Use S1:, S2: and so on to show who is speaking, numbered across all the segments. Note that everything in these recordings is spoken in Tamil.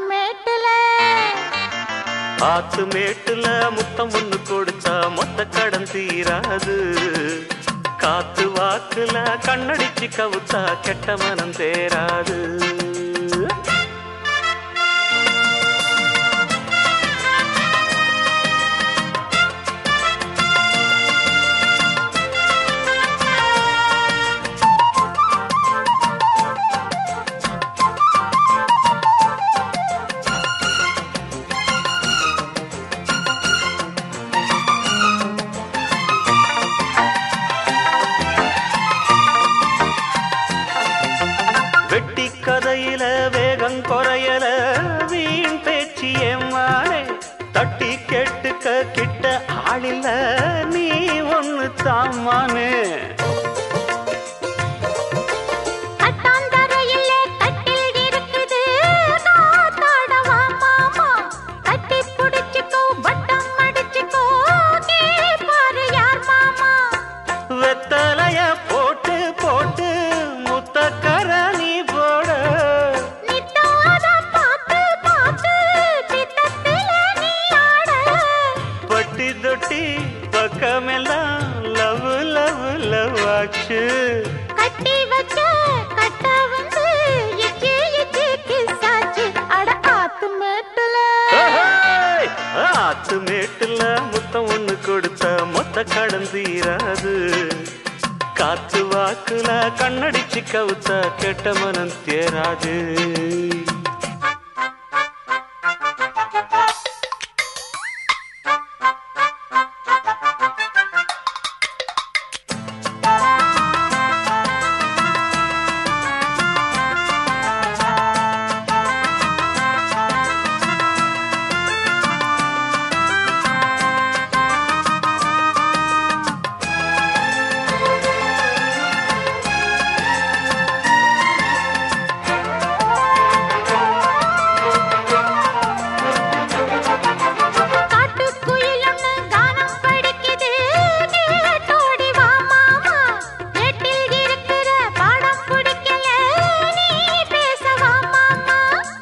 S1: மேட்டுல
S2: ஆத்து மேட்டுல முத்தம் ஒண்ணு கொடுத்தா மொத்த கடன் தீராது காத்து வாக்குல கண்ணடிச்சு கவுத்தா கெட்ட மனம் தேராது வெட்டி கதையில வேகம் குறையல வீண் பேச்சு ஏமானே தட்டி கேட்டுக்க கிட்ட ஆளில்ல நீ ஒண்ணு தாமானே
S1: கட்டாந்தரையிலே கட்டில் இருக்குது காத்தாடவா மாமா கட்டி புடிச்சுக்கோ வட்டம் அடிச்சுக்கோ பாரு யார் மாமா
S2: வெத்தலைய போட்டு போட்டு முத்தக்கர நீ போட
S1: நித்தாத பார்த்து பார்த்து பித்தத்தில நீ ஆட
S2: பட்டி தொட்டி பக்கமெல்லாம் லவ் லவ் லவ் ஆச்சு
S1: கட்டி வச்ச கட்ட வந்து இச்சி இச்சி கிசாச்சு அட ஆத்து மேட்டுல
S2: ஏய்! ஆத்து மேட்டுல முத்தம் ஒண்ணு கொடுத்த மொத்த கடன் தீராது காத்து வாக்குல கண்ணடிச்சு கவுத்த கெட்ட மனம் தேராது
S1: காட்டுக்குயில் ஒண்ணு கானம் படிக்குது கேட்டோடி வா மாமா எட்டில் இருக்கிற பாடம் பிடிக்கல நீ பேச வா மாமா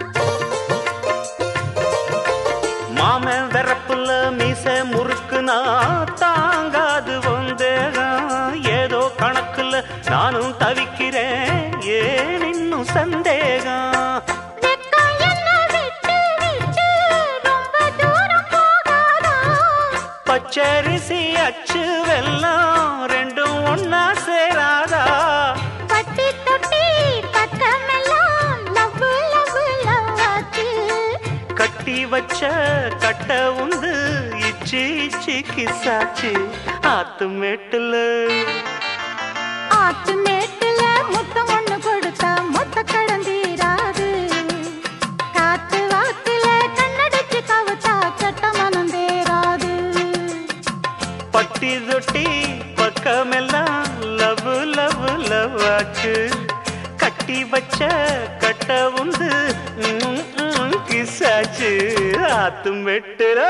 S2: மாமன் வெறப்புல மீச முறுக்குனா தாங்காது வந்தேகம் ஏதோ கணக்குல நானும் தவிக்கிறேன் ஏன் இன்னும் சந்தேகம்
S1: வெக்கம் என்ன விட்டு விட்டு ரொம்ப தூரம் போகாதா
S2: பச்சரிசி அச்சு வெல்லம் ரெண்டும் ஒன்னா சேராதா
S1: பட்டி தொட்டி பக்கமெல்லாம் லவ் லவ் லவ் ஆச்சு
S2: கட்டி வச்ச கட்ட உந்து இச்சி இச்சி கிசாச்சு ஆத்து மேட்டுல
S1: ஆத்து மேட்டுல முத்தம் ஒண்ணு கொடுத்தா மொத்த கடந்தீராது காத்து வாக்குல கண்ணடிச்சு கவுத்தா கெட்ட மனம் தேராது
S2: பட்டி தொட்டி பக்கமெல்லாம் லவ் லவ் லவ் ஆச்சு கட்டி வச்ச கட்ட உந்து ம், ம், கிசாச்சு ஆத்து மேட்டுல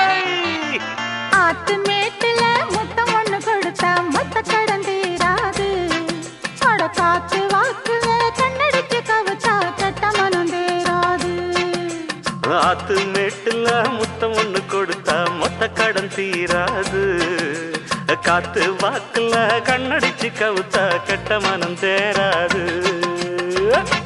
S1: ஆத்து மேட்டுல முத்தம் ஒண்ணு கொடுத்தா மொத்த கடந்தீராது அட காத்து வாக்குல கண்ணடிச்சு கவுத்தா கெட்ட மனம் தேராது
S2: ஆத்து மேட்டுல முத்தம் ஒண்ணு கொடுத்தா மொத்த கடன் தீராது காத்து வாக்குல கண்ணடிச்சு கவுத்தா கெட்ட மனம் தேராது